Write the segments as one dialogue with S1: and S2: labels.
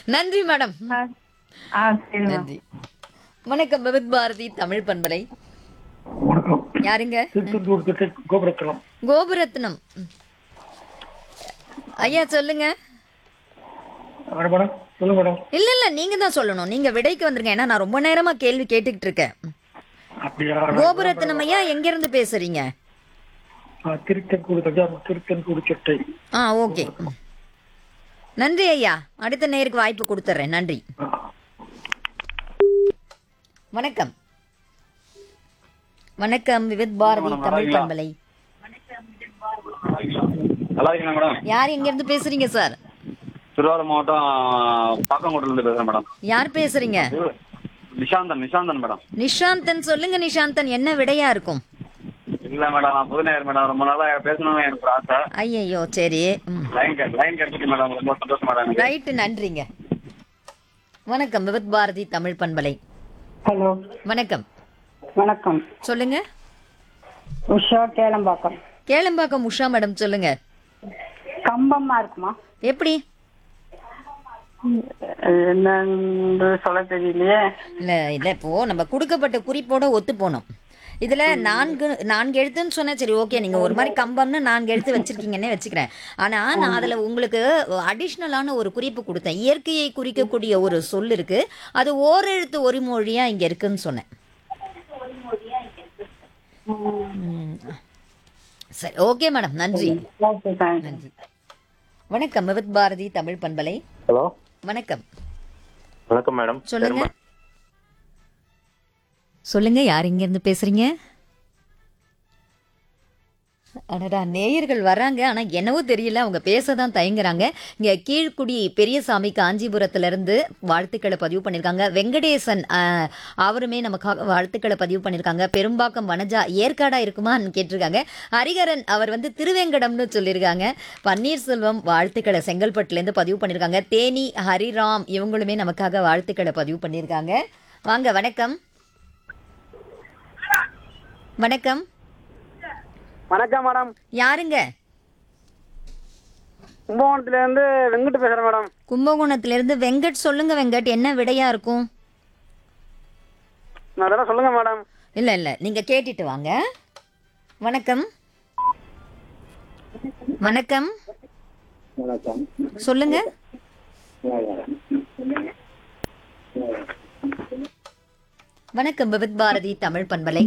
S1: நன்றி மேடம்
S2: ஆ ஆ சரிம்மா
S1: நன்றி வணக்கம் விவித் பாரதி தமிழ் பண்பலை
S3: வணக்கம்
S1: யாருங்க
S3: திருச்செந்தூர் கிட்ட கோபுரத்தலம்
S1: கோபுரத்னம் ம். ஐயா சொல்லுங்க
S3: மேடம் மேடம் சொல்லுங்க மேடம்
S1: இல்ல இல்ல நீங்க தான் சொல்லணும் நீங்க விடைக்கு வந்துருங்க ஏன்னா நான் ரொம்ப நேரமா கேள்வி கேட்டுக்கிட்டு இருக்கேன் ம்.
S3: அப்படியா
S1: கோபுரத்னம் ஐயா எங்க இருந்து பேசுறீங்க
S3: ஆ, திருத்தென்கூடு தஞ்சாவூர் திருத்தென்கூடு செட்டை
S1: ஆ ஓகே ம். நன்றி ஐயா அடுத்த நேருக்கு வாய்ப்பு கொடுத்துட்றேன் நன்றி
S3: ஆ.
S1: வணக்கம் வணக்கம் விவித் பாரதி தமிழ் பண்பலை
S4: நல்லா இருக்கீங்களா மேடம்
S1: யார் எங்க இருந்து பேசுறீங்க சார்
S4: திருவாரூர் மாவட்டம் பாக்கங்கோட்டில இருந்து பேசுறேன் மேடம்
S1: யார் பேசுறீங்க
S4: நிஷாந்தன் நிஷாந்தன் மேடம்
S1: நிஷாந்தன் சொல்லுங்க நிஷாந்தன் என்ன விடையா இருக்கும்
S4: இல்ல மேடம் நான் புதுநேயர் மேடம் ரொம்ப நாளா பேசணும்னு எனக்கு ஒரு ஆசை
S1: ஐயையோ சரி ம்.
S4: லைன் கிடை லைன் கிடைச்சிட்டு மேடம் ரொம்ப சந்தோஷம் மேடம் எனக்கு
S1: ரைட்டு நன்றிங்க வணக்கம் விவித் பாரதி தமிழ் பண்பலை
S2: ஹலோ
S1: வணக்கம்
S2: வணக்கம்
S1: சொல்லுங்க
S2: உஷா கேளம்பாக்கம்
S1: கேளம்பாக்கம் உஷா மேடம் சொல்லுங்க
S2: கம்பமா இருக்குமா
S1: எப்படி
S2: என்னன்னு சொல்ல தெரியலையே
S1: இல்ல இல்ல இப்போ நம்ம கொடுக்கப்பட்ட குறிப்போட ஒத்து போனோம் இதுல நான்கு நான்கு எழுத்துன்னு சொன்னா சரி ஓகே நீங்க ஒரு மாதிரி கம்பம்னு நான்கு எழுத்து வச்சிருக்கீங்கன்னே வச்சுக்கிறேன் ஆனா நான் அதுல உங்களுக்கு அடிஷ்னலான ஒரு குறிப்பு கொடுத்தேன் இயற்கையை குறிக்கக்கூடிய ஒரு சொல் இருக்கு அது ஓரெழுத்து ஒரு மொழியா இங்க இருக்குன்னு சொன்னேன் ம். சரி ஓகே மேடம் நன்றி
S2: ஓகே தேங்க்ஸ்
S1: நன்றி வணக்கம் விவித் பாரதி தமிழ் பண்பலை
S5: ஹலோ
S1: வணக்கம்
S5: வணக்கம் மேடம்
S1: சொல்லுங்க சொல்லுங்க யார் இங்க இருந்து பேசுறீங்க அடடா நேயர்கள் வராங்க ஆனா என்னவோ தெரியல அவங்க பேச தான் தயங்குறாங்க இங்க கீழ்குடி பெரியசாமி காஞ்சிபுரத்துல இருந்து வாழ்த்துக்களை பதிவு பண்ணிருக்காங்க வெங்கடேசன் ஆஹ், அவருமே நமக்காக வாழ்த்துக்களை பதிவு பண்ணிருக்காங்க பெரும்பாக்கம் வனஜா ஏற்காடா இருக்குமான்னு கேட்டிருக்காங்க ஹரிகரன் அவர் வந்து திருவேங்கடம்னு சொல்லியிருக்காங்க பன்னீர்செல்வம் வாழ்த்துக்களை செங்கல்பட்டுல இருந்து பதிவு பண்ணிருக்காங்க தேனி ஹரிராம் இவங்களுமே நமக்காக வாழ்த்துக்களை பதிவு பண்ணியிருக்காங்க வாங்க வணக்கம் வணக்கம்
S6: வணக்கம் மேடம்
S1: யாருங்க
S6: கும்பகோணத்துல இருந்து வெங்கட் பேசுறேன் மேடம்
S1: கும்பகோணத்துல இருந்து வெங்கட் சொல்லுங்க வெங்கட் என்ன விடையா இருக்கும்
S6: நான் அதெல்லாம் சொல்லுங்க மேடம்
S1: இல்ல இல்ல நீங்க கேட்டுட்டு வாங்க வணக்கம் வணக்கம் சொல்லுங்க வணக்கம் விவித் பாரதி தமிழ் பண்பலை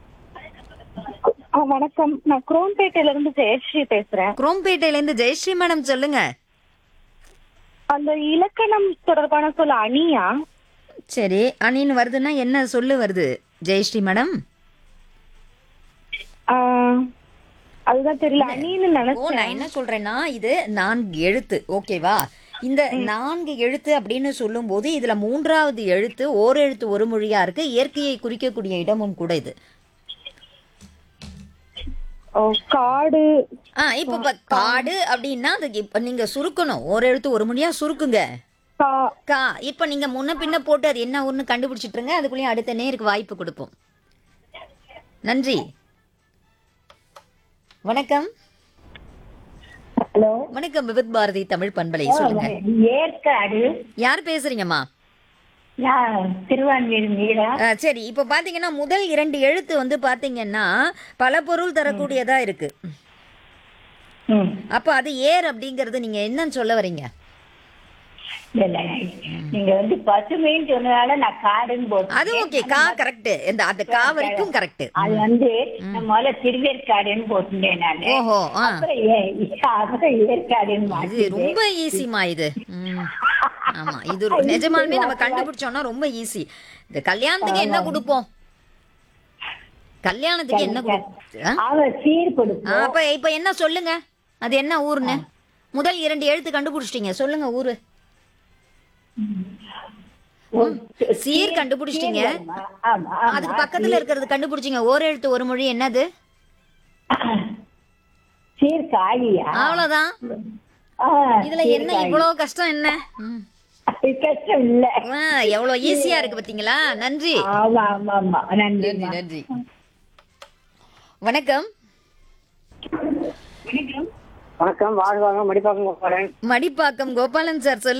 S2: ஆ, வணக்கம் நான் குரோம்பேட்டையில இருந்து ஜெயஸ்ரீ பேசுறேன்
S1: குரோம்பேட்டையில இருந்து ஜெயஸ்ரீ மேடம் சொல்லுங்க
S2: அந்த இலக்கணம் தொடர்பான சொல்ல அணியா
S1: சரி அணின்னு வருதுன்னா என்ன சொல்லு வருது ஜெயஸ்ரீ மேடம்
S2: ஆ, அதுதான் தெரியல அணின்னு
S1: ஓ
S2: நினைச்சேன்
S1: நான் என்ன சொல்றேன்னா இது நான்கு எழுத்து ஓகேவா இந்த நான்கு எழுத்து அப்படின்னு சொல்லும்போது இதுல மூன்றாவது எழுத்து ஓர் எழுத்து ஒரு மொழியா இருக்கு இயற்கையை குறிக்கக்கூடிய இடமும் கூட இது
S2: ஓ, காடு
S1: ஆ இப்ப ப- காடு அப்படின்னா அதுக்கு இப்ப நீங்க சுருக்கணும் ஒரு எழுத்து ஒரு மொழியா சுருக்குங்க
S2: கா-
S1: கா இப்ப நீங்க முன்ன பின்ன போட்டு அது என்ன ஒண்ணு கண்டுபிடிச்சிட்டுருங்க அதுக்குள்ளேயும் அடுத்த நேருக்கு வாய்ப்பு கொடுப்போம் நன்றி வணக்கம்
S2: ஹலோ
S1: வணக்கம் விவித் பாரதி தமிழ் பண்பலை சொல்லுங்க
S2: ஏற்காடு
S1: யார் பேசுறீங்கம்மா
S2: நான் திருவான்மீர் மீரா
S1: ஆ, சரி இப்போ பாத்தீங்கன்னா முதல் இரண்டு எழுத்து வந்து பாத்தீங்கன்னா பல பொருள் தரக்கூடியதா இருக்கு
S2: ம்
S1: அப்ப அது ஏர் அப்படிங்கறது நீங்க என்னன்னு சொல்ல வர்றீங்க
S2: இல்ல நீங்க வந்து பசுமைன்னு சொன்னதால நான் காடுன்னு போட்டேன்
S1: அது ஓகே கா கரெக்ட் இந்த அந்த கா வரைக்கும் கரெக்ட்
S2: அது வந்து நான் முதல்ல திருவேற்காடுன்னு போட்டுட்டேன் நானு
S1: ஓஹோ ஆ
S2: அப்புறம் ஏ- அப்புறம் ஏற்காடுன்னு
S1: இது
S2: மாத்தி
S1: ரொம்ப ஈஸிமா இது ம். ஆமா இது ஒரு- நிஜமாலுமே நம்ம கண்டுபிடிச்சோம்னா ரொம்ப ஈஸி இந்த கல்யாணத்துக்கு என்ன கொடுப்போம் கல்யாணத்துக்கு என்ன கொடுப்போம்
S2: அவ சீர் கொடுப்போம்
S1: அப்ப இப்ப என்ன சொல்லுங்க அது என்ன ஊருன்னு முதல் இரண்டு எழுத்து கண்டுபிடிச்சிட்டீங்க சொல்லுங்க ஊரு சீர் கண்டுபிடிச்சிட்டீங்க
S2: ஆமா, ஆமா, ஆமா.
S1: அதுக்கு பக்கத்துல இருக்கிறது கண்டுபிடிச்சிங்க ஓர் எழுத்து ஒரு மொழி என்னது
S2: சீர் காளியா
S1: அவ்வளவுதான்
S2: ஆ,
S1: இதுல என்ன இவ்வளவு கஷ்டம் என்ன ம்.
S2: அது கஷ்டம் இல்ல
S1: ஆ, எவ்வளவு ஈஸியா இருக்கு பாத்தீங்களா நன்றி
S2: ஆமா ஆமா ஆமா நன்றி
S1: நன்றி நன்றி வணக்கம்
S6: வணக்கம் வாழ்வாங்க மடிப்பாக்கம் போறேன்
S1: மடிப்பாக்கம் கோபாலன் சார் சொல்லு